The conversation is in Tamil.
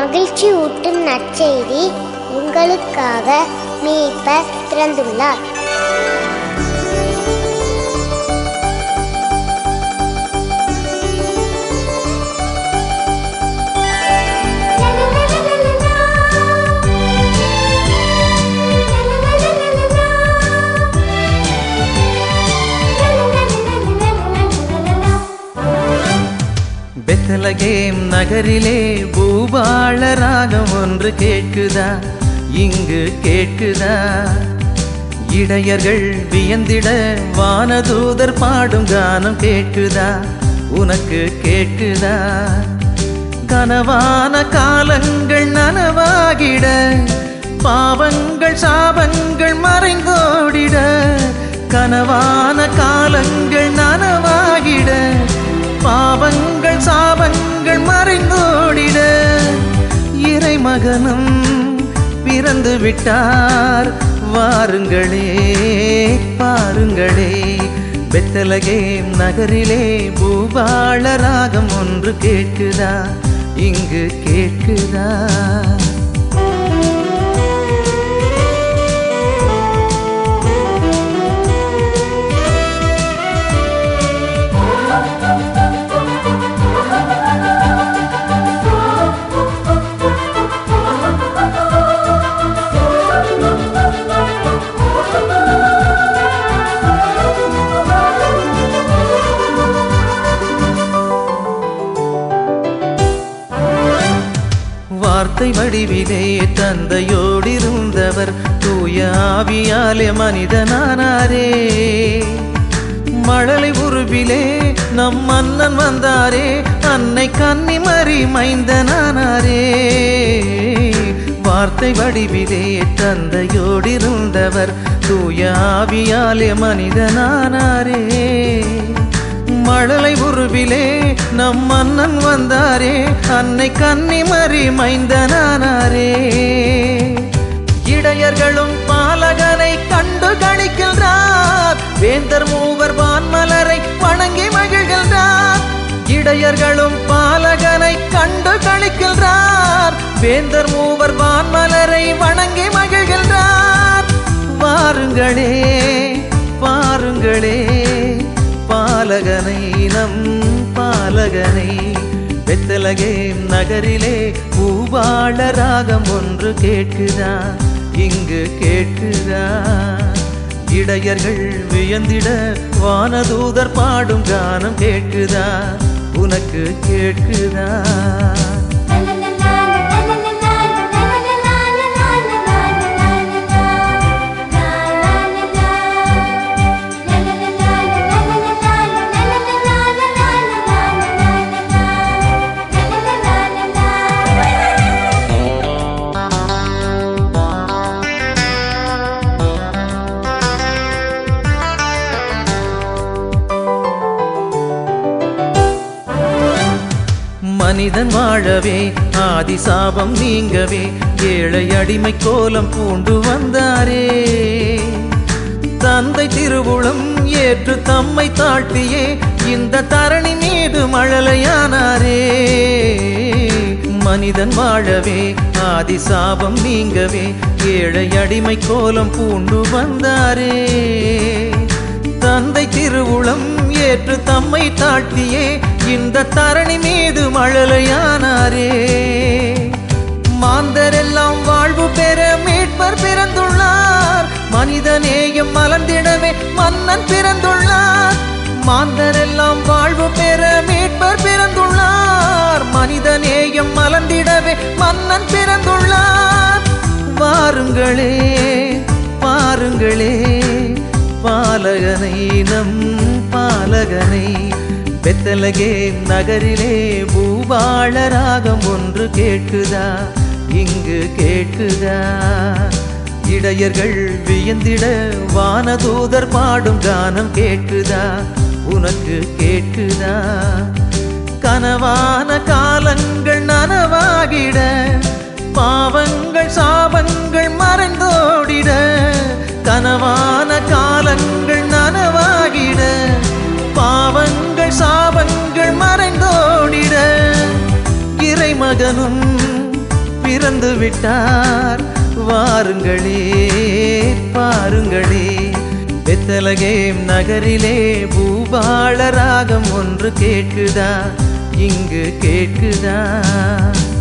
மகிழ்ச்சி ஊட்டும் நற்செய்தி உங்களுக்காக மீட்பர் பிறந்துள்ளார் பெத்தலகேம் நகரிலே பூபாள ராகம் ஒன்று கேட்குதா இங்கு கேட்குதா இடையர்கள் வியந்திட வானதூதர் பாடும் கானம் கேட்குதா உனக்கு கேட்குதா கனவான காலங்கள் நனவாகிட பாவங்கள் சாபங்கள் மறைந்தோடிட கனவான காலங்கள் நனவாகிட பாவங்கள் சாபங்கள் மறைந்தோடிட இறைமகனும் பிறந்து விட்டார் வாருங்களே பாருங்களே பெத்தலகேம் நகரிலே பூபாள ராகம் ஒன்று கேட்குதா இங்கு கேட்குதா வார்த்தை வடிவிலே தந்தையோடிருந்தவர் தூய ஆவியாலே மனிதனானாரே மழலை உருவிலே நம் மன்னன் வந்தாரே அன்னை கன்னிமரி மைந்தனானாரே வார்த்தை வடிவிலே தந்தையோடிருந்தவர் தூய ஆவியாலே மனிதனானாரே மழலை உருவிலே நம் மன்னன் வந்தாரே அன்னை கன்னிமரி மைந்தனானாரே இடையர்களும் பாலகனை கண்டு கணிக்கின்றார் வேந்தர் மூவர் வான்மலரை வணங்கி மகிழ்கின்றார் இடையர்களும் பாலகனை கண்டு கணிக்கின்றார் வேந்தர் மூவர் வான்மலரை வணங்கி மகிழ்கின்றார் வாருங்களே பாருங்களே பாலகனை நம் பாலகனை பெத்தலகேம் நகரிலே பூபாள ராகம் ஒன்று கேட்குதா இங்கு கேட்குதா இடையர்கள் வியந்திட வானதூதர் பாடும் கானம் கேட்குதா உனக்கு கேட்குதா மனிதன் வாழவே ஆதி சாபம் நீங்கவே ஏழை அடிமை கோலம் பூண்டு வந்தாரே தந்தை திருவுளம் ஏற்று தம்மை தாழ்த்தியே இந்த தரணி மீது மழலையானாரே மனிதன் வாழவே ஆதி சாபம் நீங்கவே ஏழை அடிமை கோலம் பூண்டு வந்தாரே தந்தை திருவுளம் ஏற்று தம்மை தாழ்த்தியே இந்த தரணி மீது மழலையானாரே மாந்தரெல்லாம் வாழ்வு பெற மீட்பர் பிறந்துள்ளார் மனிதநேயம் மலர்ந்திடவே மன்னன் பிறந்துள்ளார் மாந்தரெல்லாம் வாழ்வு பெற மீட்பர் பிறந்துள்ளார் மனிதநேயம் மலர்ந்திடவே மன்னன் பிறந்துள்ளார் வாருங்களே பாருங்களே பாலகனை நம் பாலகனை பெத்தலகே நகரிலே பூபாள ராகம் ஒன்று கேட்குதா இங்கு கேட்குதா இடையர்கள் வியந்திட வானதூதர் பாடும் கானம் கேட்குதா உனக்கு கேட்குதா கனவான காலங்கள் நனவாகிட பாவங்கள் சாபங்கள் மறைந்தோடிட கனவான காலங்கள் நனவாகிட பாவங்கள் சாபங்கள் மறைந்தோடிட இறைமகனும் பிறந்து விட்டார் வாருங்களே பாருங்களே பெத்தலகேம் நகரிலே பூபாள ராகம் ஒன்று கேட்குதா இங்கு கேட்குதா